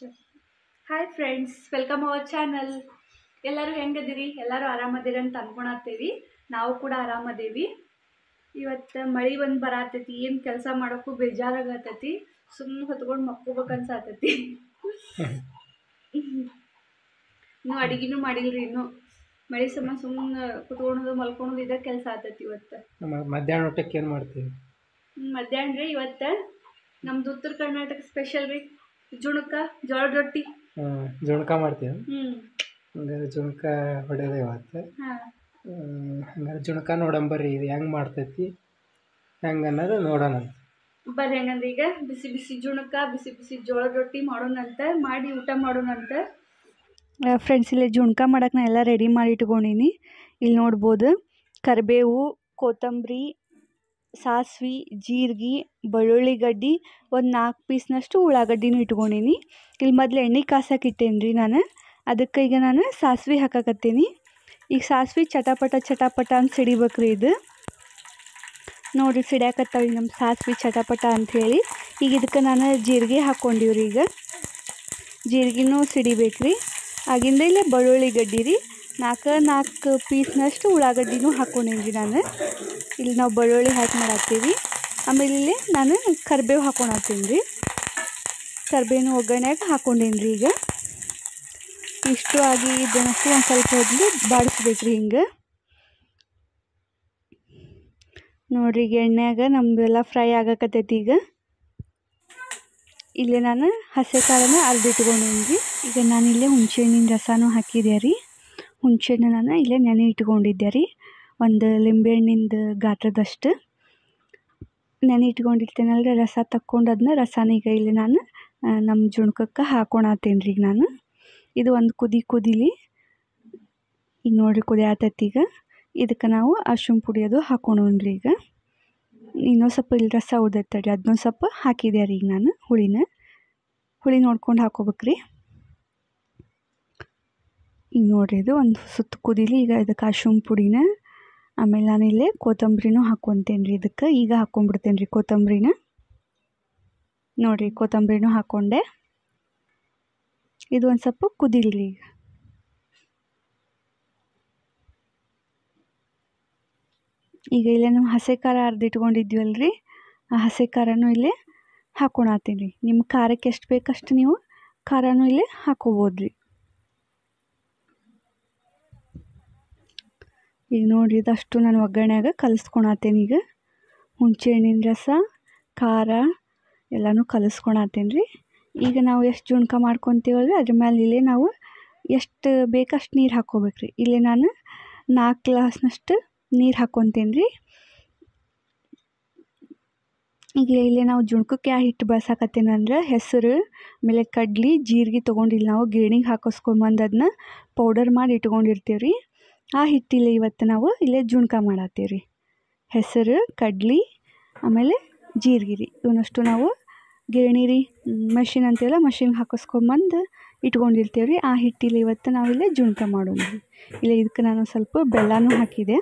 hi friends welcome our channel ಎಲ್ಲರೂ ಹೆಂಗದಿರಿ ಎಲ್ಲರೂ ಆರಾಮದಿರಿ ಅಂತ ಅನ್ಕೊಳತ್ತೇವಿ ನಾವು ಕೂಡ ಆರಾಮದೇವಿ ಇವತ್ತು ಮಳೆ ಒಂದು ಬರತೈತಿ ಏನು ಕೆಲಸ ಮಾಡೋಕ್ಕೂ ಬೇಜಾರಾಗತ್ತೈತಿ ಸುಮ್ಮನೆ ಹೊತ್ಕೊಂಡು ಮಕ್ಕೋಬೇಕು ಅನ್ಸಾತೈತಿ ಇನ್ನೂ ಅಡಿಗೆನೂ ಮಾಡಿಲ್ರಿ ಇನ್ನೂ ಮಳೆ ಸಮ ಸುಮ್ಮನೆ ಕುತ್ಕೊಳೋದು ಮಲ್ಕೊಳೋದು ಇದೇ ಕೆಲಸ ಆತೈತಿ ಇವತ್ತು ನಮ್ಮ ಮಧ್ಯಾಹ್ನ ಊಟಕ್ಕೆ ಏನು ಮಾಡ್ತೀವಿ ಹ್ಮ್, ಮಧ್ಯಾಹ್ನ ರೀ ಇವತ್ತು ನಮ್ದು ಉತ್ತರ ಕರ್ನಾಟಕ ಸ್ಪೆಷಲ್ ರೀ ಜುಣಕ ಜೋಳದ ರೊಟ್ಟಿ ಹ್ಮ್, ಜುಣ್ಕ ಮಾಡ್ತೀವಿ ಹ್ಞೂ ಹಂಗಾರೆ ಜುಣ್ಕ ಹೊಡೆಯೋದು ಇವತ್ತು ಹಾಂ ಹ್ಮ್, ಹಂಗಾರೆ ಜುಣ್ಕ ನೋಡಂಬರ್ರಿ ಇದು ಹೆಂಗೆ ಮಾಡ್ತೈತಿ ಹೆಂಗೆ ಅನ್ನೋದು ನೋಡೋಣ ಬರ್ರಿ ಹಂಗಂದ್ರೆ ಈಗ ಬಿಸಿ ಬಿಸಿ ಜುಣಕ ಬಿಸಿ ಬಿಸಿ ಜೋಳದ ರೊಟ್ಟಿ ಮಾಡೋಣಂತ ಮಾಡಿ ಊಟ ಮಾಡೋಣಂತ ಫ್ರೆಂಡ್ಸ್ ಇಲ್ಲಿ ಜುಣ್ಕ ಮಾಡಕ್ಕೆ ನಾ ಎಲ್ಲ ರೆಡಿ ಮಾಡಿ ಇಟ್ಕೊಂಡೀನಿ ಇಲ್ಲಿ ನೋಡ್ಬೋದು ಕರಿಬೇವು ಕೊತ್ತಂಬರಿ ಸಾಸ್ವೆ ಜೀರಿಗೆ ಬೆಳ್ಳುಳ್ಳಿ ಗಡ್ಡಿ ಒಂದು ನಾಲ್ಕು ಪೀಸ್ನಷ್ಟು ಉಳ್ಳಾಗಡ್ಡಿನೂ ಇಟ್ಕೊಂಡೀನಿ ಇಲ್ಲಿ ಮೊದಲು ಎಣ್ಣೆ ಕಾಸಕ್ಕೆ ಇಟ್ಟೇನಿ ರೀ ನಾನು ಅದಕ್ಕೆ ಈಗ ನಾನು ಸಾಸ್ವೆ ಹಾಕಕತ್ತೀನಿ ಈಗ ಸಾಸ್ವೆ ಚಟಾಪಟ ಚಟಾಪಟ ಅಂತ ಸಿಡಿಬೇಕ್ರಿ ಇದು ನೋಡಿರಿ ಸಿಡ್ಯಾಕತ್ತಾವ ನಮ್ಮ ಸಾಸ್ವೆ ಚಟಪಟ ಅಂಥೇಳಿ ಈಗ ಇದಕ್ಕೆ ನಾನು ಜೀರಿಗೆ ಹಾಕ್ಕೊಂಡಿವ್ರಿ ಈಗ ಜೀರಿಗೆನೂ ಸಿಡಿಬೇಕ್ರಿ ಆಗಿಂದ ಇಲ್ಲೇ ಬೆಳ್ಳುಳ್ಳಿ ಗಡ್ಡಿ ರೀ ನಾಲ್ಕು ನಾಲ್ಕು ಪೀಸ್ನಷ್ಟು ಉಳ್ಳಾಗಡ್ಡಿನೂ ಹಾಕ್ಕೊಂಡೇನಿ ನಾನು ಇಲ್ಲಿ ನಾವು ಬೆಳ್ಳುಳ್ಳಿ ಹಾಕಿ ಮಾಡತ್ತೀವಿ ಆಮೇಲೆ ಇಲ್ಲಿ ನಾನು ಕರಿಬೇವು ಹಾಕ್ಕೊಳತ್ತೀನಿ ರೀ ಕರಿಬೇವಿನ ಒಗ್ಗರಣೆಯಾಗ ಹಾಕ್ಕೊಂಡೇನಿ ರೀ ಈಗ ಇಷ್ಟು ಆಗಿ ಇದನ್ನಷ್ಟು ಒಂದು ಸ್ವಲ್ಪ ಹೊತ್ತು ಬಾಡಿಸ್ಬೇಕ್ರಿ ಹಿಂಗೆ ನೋಡ್ರಿ ಈಗ ಎಣ್ಣೆಯಾಗ ನಮ್ಮದೆಲ್ಲ ಫ್ರೈ ಆಗಕತ್ತೈತಿ ಈಗ ಇಲ್ಲಿ ನಾನು ಹಸೆ ಕಾಳನ್ನ ಅರ್ದಿಟ್ಕೊಂಡೇನಿ ರೀ ಈಗ ನಾನು ಇಲ್ಲೇ ಹುಣ್ಸೆಹಣ್ಣಿನ ರಸನೂ ಹಾಕಿದೆ ರೀ ಹುಣ್ಸೆಹಣ್ಣು ನಾನು ಇಲ್ಲೇ ನೆನೆ ಇಟ್ಕೊಂಡಿದ್ದೆ ರೀ ಒಂದು ಲಿಂಬೆಹಣ್ಣಿಂದು ಗಾತ್ರದಷ್ಟು ನೆನೆ ಇಟ್ಕೊಂಡಿರ್ತೇನಲ್ರಿ ರಸ ತಕ್ಕೊಂಡು ಅದನ್ನ ರಸನ ಈಗ ಇಲ್ಲಿ ನಾನು ಆ, ನಮ್ಮ ಜುಣ್ಕಕ್ಕೆ ಹಾಕೊಳತ್ತೇನೆ ರೀ ಈಗ ನಾನು ಇದು ಒಂದು ಕುದಿ ಕುದಿಲಿ ಈಗ ನೋಡ್ರಿ ಕುದಿಯಾತೈತಿ ಈಗ ಇದಕ್ಕೆ ನಾವು ಅರ್ಶಿಣ ಪುಡಿ ಅದು ಹಾಕೊಳೋಣ್ರಿ ಈಗ ಇನ್ನೊಂದು ಸ್ವಲ್ಪ ಇಲ್ಲಿ ರಸ ಉಳ್ದೈತೆ ರೀ ಅದನ್ನೊಂದು ಸ್ವಲ್ಪ ಹಾಕಿದೆ ರೀ ಈಗ ನಾನು ಹುಳಿನ ಹುಳಿ ನೋಡ್ಕೊಂಡು ಹಾಕೋಬೇಕ್ರಿ ಈಗ ನೋಡ್ರಿ ಇದು ಒಂದು ಸುತ್ತು ಕುದೀಲಿ ಈಗ ಇದಕ್ಕೆ ಅರ್ಶಿಣ ಪುಡಿನ ಆಮೇಲೆ ನಾನು ಇಲ್ಲೇ ಕೊತ್ತಂಬರಿನೂ ಹಾಕ್ಕೊತೇನೆ ರೀ ಇದಕ್ಕೆ ಈಗ ಹಾಕ್ಕೊಂಡ್ಬಿಡ್ತೇನೆ ರೀ ಕೊತ್ತಂಬರಿನ ನೋಡಿರಿ ಕೊತ್ತಂಬರಿನೂ ಹಾಕ್ಕೊಂಡೆ ಇದು ಒಂದು ಸ್ವಲ್ಪ ಕುದಿಲ್ರಿ ಈಗ ಈಗ ಇಲ್ಲೇ ನಾವು ಹಸೆ ಖಾರ ಅರ್ದಿಟ್ಕೊಂಡಿದ್ವಲ್ಲ ರೀ ಆ ಹಸೆ ಖಾರನೂ ಇಲ್ಲೇ ಹಾಕ್ಕೊಳತ್ತೀನಿ ರೀ ನಿಮ್ಮ ಖಾರಕ್ಕೆ ಎಷ್ಟು ಬೇಕಷ್ಟು ನೀವು ಖಾರನೂ ಇಲ್ಲೇ ಹಾಕ್ಕೋಬೋದು ರೀ ಈಗ ನೋಡಿರಿ ಇದಷ್ಟು ನಾನು ಒಗ್ಗರಣೆಯಾಗ ಕಲಿಸ್ಕೊಳತ್ತೇನೆ ಈಗ ಹುಣಸೆ ಹಣ್ಣಿನ ರಸ ಖಾರ ಎಲ್ಲನೂ ಕಲಿಸ್ಕೊಳತ್ತೇನೆ ರೀ ಈಗ ನಾವು ಎಷ್ಟು ಜುಣ್ಕ ಮಾಡ್ಕೊತೀವಲ್ರಿ ಅದ್ರ ಮೇಲೆ ಇಲ್ಲೇ ನಾವು ಎಷ್ಟು ಬೇಕಷ್ಟು ನೀರು ಹಾಕ್ಕೋಬೇಕ್ರಿ ಇಲ್ಲಿ ನಾನು ನಾಲ್ಕು ಗ್ಲಾಸ್ನಷ್ಟು ನೀರು ಹಾಕ್ಕೊತೇನೆ ರೀ ಈಗ ಇಲ್ಲಿ ನಾವು ಜುಣ್ಕಕ್ಕೆ ಯಾವ ಹಿಟ್ಟು ಬಳಸಾಕತ್ತೇನೆ ಅಂದ್ರೆ ಹೆಸರು ಆಮೇಲೆ ಕಡ್ಲಿ ಜೀರಿಗೆ ತೊಗೊಂಡಿಲ್ಲ ನಾವು ಗಿರಣಿಗೆ ಹಾಕಿಸ್ಕೊಂಬಂದು ಅದನ್ನ ಪೌಡರ್ ಮಾಡಿ ಇಟ್ಕೊಂಡಿರ್ತೀವಿ ರೀ ಆ ಹಿಟ್ಟಿಲ್ಲ ಇವತ್ತು ನಾವು ಇಲ್ಲೇ ಜುಣ್ಕ ಮಾಡತ್ತೀವಿ ರೀ ಹೆಸರು ಕಡ್ಲಿ ಆಮೇಲೆ ಜೀರಿಗೆ ರೀ ಇವನ್ನಷ್ಟು ನಾವು ಗಿರಣಿ ರೀ ಮಷಿನ್ ಅಂತೀವಲ್ಲ ಮಷಿನ್ಗೆ ಹಾಕಿಸ್ಕೊಂಬಂದು ಇಟ್ಕೊಂಡಿರ್ತೀವಿ ರೀ ಆ ಹಿಟ್ಟಿಲ್ಲ ಇವತ್ತು ನಾವಿಲ್ಲೇ ಜುಣ್ಕ ಮಾಡೋಣ ರೀ ಇಲ್ಲ ಇದಕ್ಕೆ ನಾನು ಸ್ವಲ್ಪ ಬೆಲ್ಲನೂ ಹಾಕಿದೆ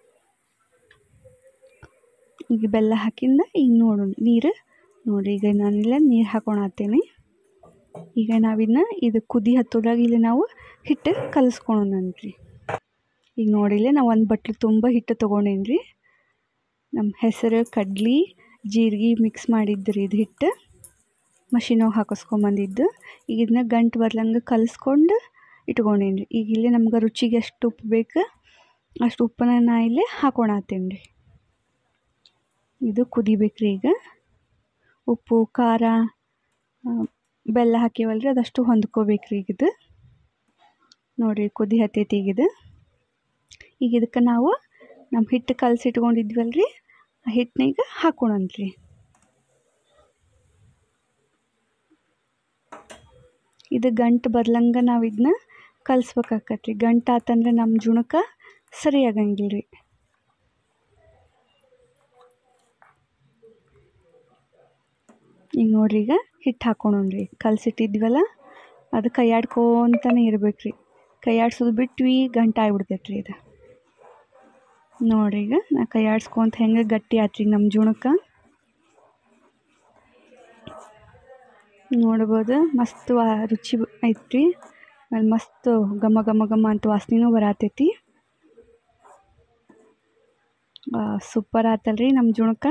ಈಗ ಬೆಲ್ಲ ಹಾಕಿಂದ ಈಗ ನೋಡೋಣ ನೀರು ನೋಡಿರಿ ಈಗ ನಾನಿಲ್ಲ ನೀರು ಹಾಕೊಳತ್ತೇನೆ ಈಗ ನಾವಿನ್ನ ಇದು ಕುದಿ ಹತ್ತೋದಾಗ ಇಲ್ಲಿ ನಾವು ಹಿಟ್ಟು ಕಲಿಸ್ಕೊಳೋಣನ್ರಿ ಈಗ ನೋಡಿಲ್ಲ ನಾವು ಒಂದು ಬಟ್ಲು ತುಂಬ ಹಿಟ್ಟು ತೊಗೊಂಡೇನಿ ರೀ ನಮ್ಮ ಹೆಸರು ಕಡ್ಲಿ ಜೀರಿಗೆ ಮಿಕ್ಸ್ ಮಾಡಿದ್ದು ರೀ ಇದು ಹಿಟ್ಟು ಮಷಿನಾಗ ಹಾಕಿಸ್ಕೊಂಬಂದಿದ್ದು ಈಗ ಇದನ್ನ ಗಂಟು ಬರ್ಲಂಗೆ ಕಲಿಸ್ಕೊಂಡು ಇಟ್ಕೊಂಡೇನಿ ರೀ ಈಗ ಇಲ್ಲಿ ನಮ್ಗೆ ರುಚಿಗೆ ಎಷ್ಟು ಉಪ್ಪು ಬೇಕು ಅಷ್ಟು ಉಪ್ಪನ್ನ ನಾ ಇಲ್ಲೇ ಹಾಕೊಳತ್ತೇನೆ ರೀ ಇದು ಕುದಿಬೇಕ್ರಿ ಈಗ ಉಪ್ಪು ಖಾರ ಆ, ಬೆಲ್ಲ ಹಾಕಿವಲ್ರಿ ಅದಷ್ಟು ಹೊಂದ್ಕೋಬೇಕ್ರಿ ಈಗ ಇದು ನೋಡಿರಿ ಕುದಿ ಹತ್ತೈತಿ ಈಗ ಇದು ಈಗ ಇದಕ್ಕೆ ನಾವು ನಮ್ಮ ಹಿಟ್ಟು ಕಲಸಿಟ್ಕೊಂಡಿದ್ವಲ್ರಿ ಆ ಹಿಟ್ಟನ್ನ ಈಗ ಹಾಕೋಣನ್ರಿ ಇದು ಗಂಟು ಬರ್ಲಂಗೆ ನಾವು ಇದನ್ನ ಕಲಿಸ್ಬೇಕಾಕತ್ರಿ ಗಂಟು ಆತಂದ್ರೆ ನಮ್ಮ ಜುಣಕ ಸರಿ ಆಗಂಗಿಲ್ಲ ರೀ ಈಗ ನೋಡ್ರಿ ಈಗ ಹಿಟ್ಟು ಹಾಕೊಳೋಣ್ರಿ ಕಲಸಿಟ್ಟಿದ್ವಲ್ಲ ಅದು ಕೈಯಾಡ್ಕೊಂತಾನೆ ಇರ್ಬೇಕು ರೀ ಕೈಯಾಡ್ಸೋದು ಬಿಟ್ವಿ ಗಂಟು ಆಗ್ಬಿಡ್ತೈತೆ ರೀ ಇದು ನೋಡ್ರಿ ಈಗ ನಾ ಕೈಯಾಡ್ಸ್ಕೊಂತ ಹೆಂಗೆ ಗಟ್ಟಿ ಆತ್ರಿ ನಮ್ಮ ಜುಣಕ ನೋಡ್ಬೋದು ಮಸ್ತ್ ವಾ ರುಚಿ ಐತ್ರಿ ಅಲ್ಲಿ ಮಸ್ತ್ ಘಮ ಘಮ ಘಮ ಅಂತ ವಾಸನೆನೂ ಬರತೈತಿ ಸೂಪರ್ ಆತಲ್ರಿ ನಮ್ಮ ಜುಣಕ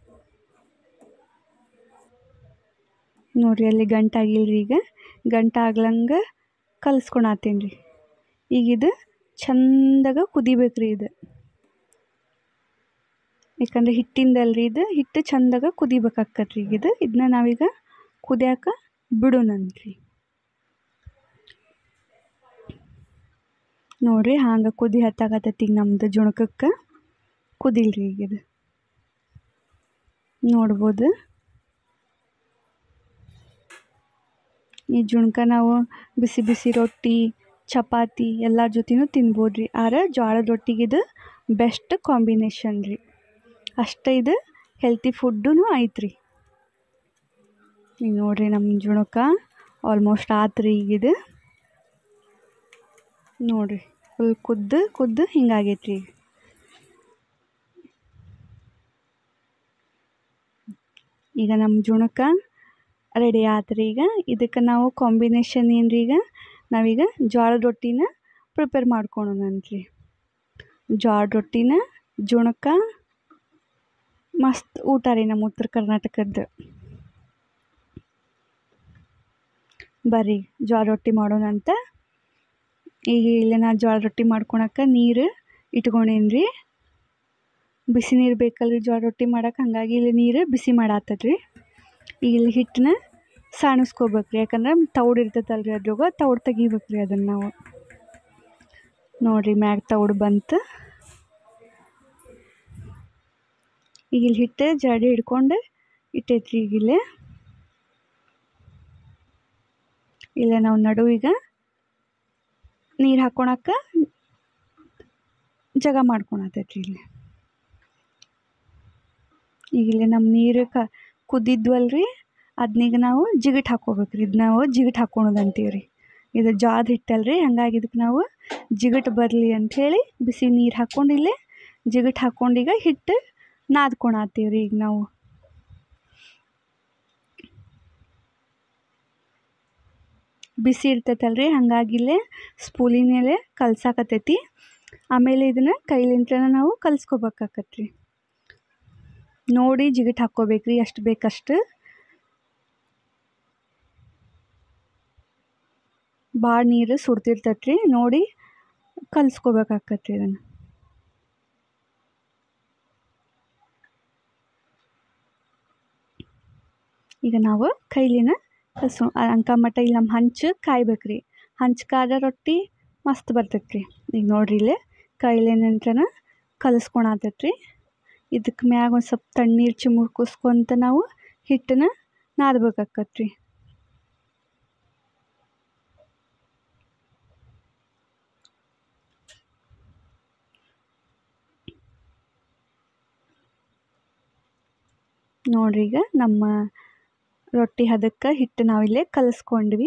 ನೋಡ್ರಿ ಅಲ್ಲಿ ಗಂಟು ಆಗಿಲ್ರಿ ಈಗ ಗಂಟು ಆಗ್ಲಂಗೆ ಕಲಿಸ್ಕೊಳತ್ತೇನೆ ರೀ ಈಗ ಇದು ಚಂದಾಗ ಕುದಿಬೇಕ್ರಿ ಇದು ಯಾಕಂದ್ರೆ ಹಿಟ್ಟಿಂದಲ್ರಿ ಇದು ಹಿಟ್ಟು ಚಂದಾಗ ಕುದಿಬೇಕಾಕತ್ರಿ ಈಗ ಇದು ಇದನ್ನ ನಾವೀಗ ಕುದಿಯಾಕ ಬಿಡೋಣಂತ್ರಿ ನೋಡ್ರಿ ಹಂಗೆ ಕುದಿ ಹತ್ತಾಗತ್ತೈತಿ ಈಗ ನಮ್ದು ಜುಣಕಕ್ಕೆ ಕುದಿಲ್ರಿ ಈಗ ಇದು ನೋಡ್ಬೋದು ಈ ಜುಣ್ಕ ನಾವು ಬಿಸಿ ಬಿಸಿ ರೊಟ್ಟಿ ಚಪಾತಿ ಎಲ್ಲರ ಜೊತೆನೂ ತಿನ್ಬೋದು ರೀ ಆದ್ರೆ ಜೋಳದ ರೊಟ್ಟಿಗೆ ಇದು ಬೆಸ್ಟ್ ಕಾಂಬಿನೇಷನ್ ರೀ ಅಷ್ಟೇ ಇದು ಹೆಲ್ತಿ ಫುಡ್ಡೂ ಐತ್ರಿ ಈಗ ನೋಡ್ರಿ ನಮ್ಮ ಜುಣಕ ಆಲ್ಮೋಸ್ಟ್ ಆತ್ರಿ ಈಗ ಇದು ನೋಡ್ರಿ ಫುಲ್ ಕುದ್ದು ಕುದ್ದು ಹಿಂಗಾಗೈತ್ರಿ ಈಗ ಈಗ ನಮ್ಮ ಜುಣಕ ರೆಡಿ ಆತ್ರಿ ಈಗ ಇದಕ್ಕೆ ನಾವು ಕಾಂಬಿನೇಷನ್ ಏನ್ರಿ ಈಗ ನಾವೀಗ ಜೋಳದ ರೊಟ್ಟಿನ ಪ್ರಿಪೇರ್ ಮಾಡ್ಕೊಳೋಣಂತ್ರಿ ಜೋಳದ ರೊಟ್ಟಿನ ಜುಣಕ ಮಸ್ತ್ ಊಟ ರೀ ನಮ್ಮ ಉತ್ತರ ಕರ್ನಾಟಕದ್ದು ಬರ್ರಿ ಜೋಳ ರೊಟ್ಟಿ ಮಾಡೋಣಂತ ಈಗ ಇಲ್ಲೇ ನಾ ಜೋಳ ರೊಟ್ಟಿ ಮಾಡ್ಕೊಳಕ್ಕೆ ನೀರು ಇಟ್ಕೊಂಡೇನಿ ರೀ ಬಿಸಿ ನೀರು ಬೇಕಲ್ರಿ ಜೋಳ ರೊಟ್ಟಿ ಮಾಡಕ್ಕೆ ಹಾಗಾಗಿ ಇಲ್ಲಿ ನೀರು ಬಿಸಿ ಮಾಡಾತ್ತದ್ರಿ ಈಗ ಇಲ್ಲಿ ಹಿಟ್ಟನ್ನ ಸಾಣಿಸ್ಕೋಬೇಕ್ರಿ ಯಾಕಂದ್ರೆ ತೌಡು ಇರ್ತೈತಲ್ರಿ ಅದ್ರಾಗ ತೌಡು ತೆಗಿಬೇಕ್ರಿ ಅದನ್ನು ನಾವು ನೋಡಿರಿ ಮ್ಯಾಗ ತೌಡು ಬಂತು ಈಗ ಇಲ್ಲಿ ಹಿಟ್ಟು ಜಡಿ ಹಿಡ್ಕೊಂಡು ಇಟ್ಟೈತ್ರಿ ಈಗ ಇಲ್ಲೇ ಇಲ್ಲೇ ನಾವು ನಡುವೀಗ ನೀರು ಹಾಕ್ಕೊಳಕ್ಕ ಜಗ ಮಾಡ್ಕೊಳತೈತ್ರಿ ಇಲ್ಲಿ ಈಗ ಇಲ್ಲಿ ನಮ್ಮ ನೀರು ಕ ಕುದ್ದಿದ್ವಲ್ರಿ ಅದನ್ನೀಗ ನಾವು ಜಿಗಟ್ ಹಾಕ್ಕೋಬೇಕ್ರಿ ಇದು ನಾವು ಜಿಗಟ್ ಹಾಕ್ಕೊಳೋದು ಅಂತೀವಿ ರೀ ಇದು ಜೋಳದ ಹಿಟ್ಟಲ್ರಿ ಹಂಗಾಗಿ ಇದಕ್ಕೆ ನಾವು ಜಿಗಟ್ ಬರಲಿ ಅಂಥೇಳಿ ಬಿಸಿ ನೀರು ಹಾಕ್ಕೊಂಡು ಇಲ್ಲೇ ಜಿಗಟ್ ಹಾಕ್ಕೊಂಡು ಈಗ ಹಿಟ್ಟು ನಾದ್ಕೊಳತ್ತೀವಿ ರೀ ಈಗ ನಾವು ಬಿಸಿ ಇರ್ತೈತಲ್ರಿ ಹಾಗಾಗಿ ಇಲ್ಲೇ ಸ್ಪೂಲಿನ ಮೇಲೆ ಕಲ್ಸಾಕತ್ತೈತಿ ಆಮೇಲೆ ಇದನ್ನು ಕೈಲಿಂತ್ರನ ನಾವು ಕಲ್ಸ್ಕೊಬೇಕಾಕತ್ರಿ ನೋಡಿ ಜಿಗಟ್ ಹಾಕ್ಕೋಬೇಕ್ರಿ ಎಷ್ಟು ಬೇಕಷ್ಟು ಭಾಳ ನೀರು ಸುಡ್ತಿರ್ತೈತ್ರಿ ನೋಡಿ ಕಲ್ಸ್ಕೊಬೇಕಾಕತ್ರಿ ಇದನ್ನು ಈಗ ನಾವು ಕೈಲಿನ ಕಲ್ಸು ಅಂಕಮಟ ಇಲ್ಲಿ ನಮ್ಮ ಹಂಚು ಕಾಯ್ಬೇಕ್ರಿ ಹಂಚು ಕಾದ ರೊಟ್ಟಿ ಮಸ್ತ್ ಬರ್ತೈತ್ರಿ ಈಗ ನೋಡ್ರಿ ಇಲ್ಲೇ ಕೈಲಿನಂತ್ರನ ಕಲಸ್ಕೊಳತೈತ್ರಿ ಇದಕ್ಕೆ ಮ್ಯಾಗ ಒಂದು ಸ್ವಲ್ಪ ತಣ್ಣೀರು ಚಿಮುರ್ಕಿಸ್ಕೊಂತ ನಾವು ಹಿಟ್ಟನ್ನ ನಾದ್ಬೇಕಾಕತ್ರಿ ನೋಡ್ರಿ ಈಗ ನಮ್ಮ ರೊಟ್ಟಿ ಹದಕ್ಕೆ ಹಿಟ್ಟು ನಾವಿಲ್ಲೇ ಕಲಿಸ್ಕೊಂಡ್ವಿ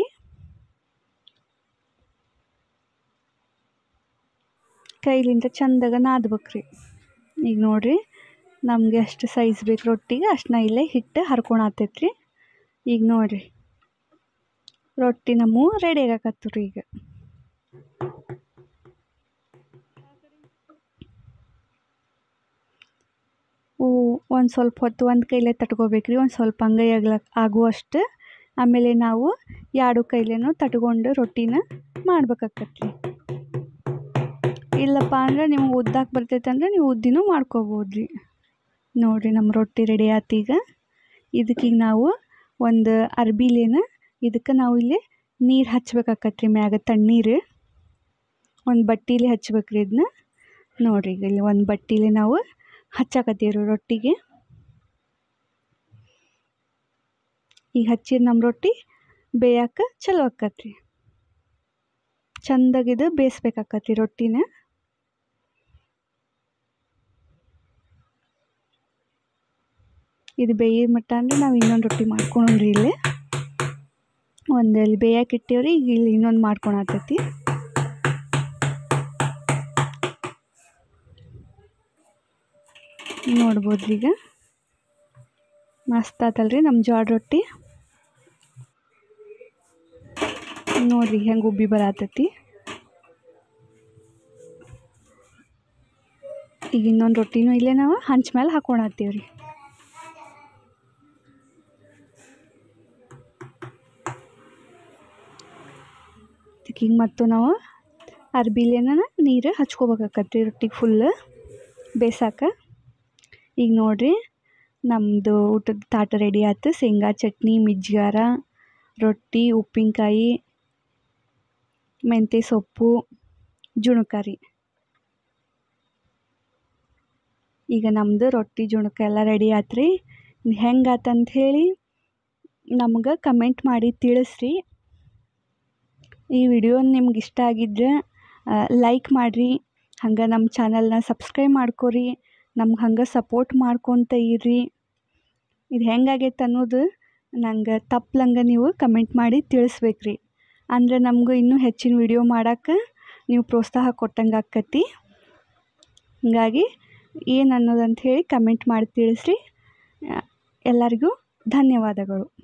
ಕೈಲಿಂದ ಚಂದಾಗ ನಾದ್ಬೇಕ್ರಿ ಈಗ ನೋಡ್ರಿ ನಮಗೆ ಎಷ್ಟು ಸೈಜ್ ಬೇಕು ರೊಟ್ಟಿಗೆ ಅಷ್ಟನ್ನ ಇಲ್ಲೇ ಹಿಟ್ಟು ಹರ್ಕೊಳತೈತ್ರಿ ಈಗ ನೋಡ್ರಿ ರೊಟ್ಟಿ ನಮ್ಮ ರೆಡಿ ಆಗಾಕತ್ತು ರೀ ಈಗ ಒಂದು ಸ್ವಲ್ಪ ಹೊತ್ತು ಒಂದು ಕೈಲೇ ತಟ್ಕೋಬೇಕ್ರಿ ಒಂದು ಸ್ವಲ್ಪ ಅಂಗೈ ಆಗ್ಲಕ್ ಆಗುವಷ್ಟು ಆಮೇಲೆ ನಾವು ಎರಡು ಕೈಲೇನೂ ತಟ್ಕೊಂಡು ರೊಟ್ಟಿನ ಮಾಡ್ಬೇಕಾಕತ್ರಿ ಇಲ್ಲಪ್ಪ ಅಂದ್ರೆ ನಿಮ್ಗೆ ಉದ್ದಾಕ ಬರ್ತೈತೆ ಅಂದ್ರೆ ನೀವು ಉದ್ದಿನೂ ಮಾಡ್ಕೋಬೋದು ರೀ ನೋಡಿರಿ ನಮ್ಮ ರೊಟ್ಟಿ ರೆಡಿ ಆತು ಈಗ ಇದಕ್ಕೀಗ ನಾವು ಒಂದು ಅರ್ಬಿಲೇನ ಇದಕ್ಕೆ ನಾವು ಇಲ್ಲಿ ನೀರು ಹಚ್ಬೇಕಾಕತ್ರಿ ಮ್ಯಾಗ ತಣ್ಣೀರು ಒಂದು ಬಟ್ಟೀಲಿ ಹಚ್ಬೇಕ್ರಿ ಇದನ್ನ ನೋಡಿರಿ ಈಗ ಇಲ್ಲಿ ಒಂದು ಬಟ್ಟೀಲಿ ನಾವು ಹಚ್ಚಾಕತ್ತೀವಿ ರೊಟ್ಟಿಗೆ ಈಗ ಹಚ್ಚಿದ ನಮ್ಮ ರೊಟ್ಟಿ ಬೇಯಕ್ಕೆ ಚಲೋ ಆಕ್ಕತ್ರಿ ಚಂದಾಗಿದು ಬೇಯಿಸ್ಬೇಕಾಕತ್ತಿ ರೊಟ್ಟಿನ ಇದು ಬೇಯೋ ಮಟ್ಟ ಅಂದ್ರೆ ನಾವು ಇನ್ನೊಂದು ರೊಟ್ಟಿ ಮಾಡ್ಕೊಳೋಣ್ರಿ ಇಲ್ಲಿ ಒಂದು ಇಲ್ಲಿ ಬೇಯಕ್ಕೆ ಇಟ್ಟೇವ್ರಿ ಈಗ ಇಲ್ಲಿ ಇನ್ನೊಂದು ಮಾಡ್ಕೊಳತೈತಿ ನೋಡ್ಬೋದ್ರಿ ಈಗ ಮಸ್ತ್ ಆತಲ್ರಿ ನಮ್ಮ ಜೋಳ ರೊಟ್ಟಿ ನೋಡಿರಿ ಹೆಂಗೆ ಉಬ್ಬಿ ಬರತೈತಿ ಈಗ ಇನ್ನೊಂದು ರೊಟ್ಟಿನೂ ಇಲ್ಲೇ ನಾವು ಹಂಚ ಮೇಲೆ ಹಾಕೊಳತ್ತೀವಿ ರೀ ಈಗ ಮತ್ತು ನಾವು ಅರ್ಬಿಲೇನ ನೀರು ಹಚ್ಕೋಬೇಕಾಕತ್ತಿ ರೊಟ್ಟಿಗೆ ಫುಲ್ ಬೇಯ್ಸಾಕ ಈಗ ನೋಡಿರಿ ನಮ್ಮದು ಊಟದ ತಾಟ ರೆಡಿ ಆಯ್ತು ಶೇಂಗಾ ಚಟ್ನಿ ಮಿಜ್ಗಾರ ರೊಟ್ಟಿ ಉಪ್ಪಿನಕಾಯಿ ಮೆಂತ್ಯ ಸೊಪ್ಪು ಜುಣಕ ರೀ ಈಗ ನಮ್ಮದು ರೊಟ್ಟಿ ಜುಣಕ ಎಲ್ಲ ರೆಡಿ ಆಯ್ತು ರೀ ಹೆಂಗಾತಂತ ಹೇಳಿ ನಮ್ಗೆ ಕಮೆಂಟ್ ಮಾಡಿ ತಿಳಿಸ್ರಿ ಈ ವಿಡಿಯೋ ನಿಮ್ಗೆ ಇಷ್ಟ ಆಗಿದ್ರೆ ಲೈಕ್ ಮಾಡಿರಿ ಹಂಗೆ ನಮ್ಮ ಚಾನಲ್ನ ಸಬ್ಸ್ಕ್ರೈಬ್ ಮಾಡ್ಕೊರಿ ನಮ್ಗೆ ಹಂಗೆ ಸಪೋರ್ಟ್ ಮಾಡ್ಕೊತ ಇರ್ರಿ ಇದು ಹೆಂಗಾಗೈತೆ ಅನ್ನೋದು ನಂಗೆ ತಪ್ಪಲಂಗೆ ನೀವು ಕಮೆಂಟ್ ಮಾಡಿ ತಿಳಿಸ್ಬೇಕ್ರಿ ಅಂದ್ರೆ ನಮಗೂ ಇನ್ನೂ ಹೆಚ್ಚಿನ ವಿಡಿಯೋ ಮಾಡೋಕ್ಕೆ ನೀವು ಪ್ರೋತ್ಸಾಹ ಕೊಟ್ಟಂಗೆ ಆಕ್ಕತಿ ಹೀಗಾಗಿ ಏನು ಅನ್ನೋದಂತ ಹೇಳಿ ಕಮೆಂಟ್ ಮಾಡಿ ತಿಳಿಸ್ರಿ ಎಲ್ಲರಿಗೂ ಧನ್ಯವಾದಗಳು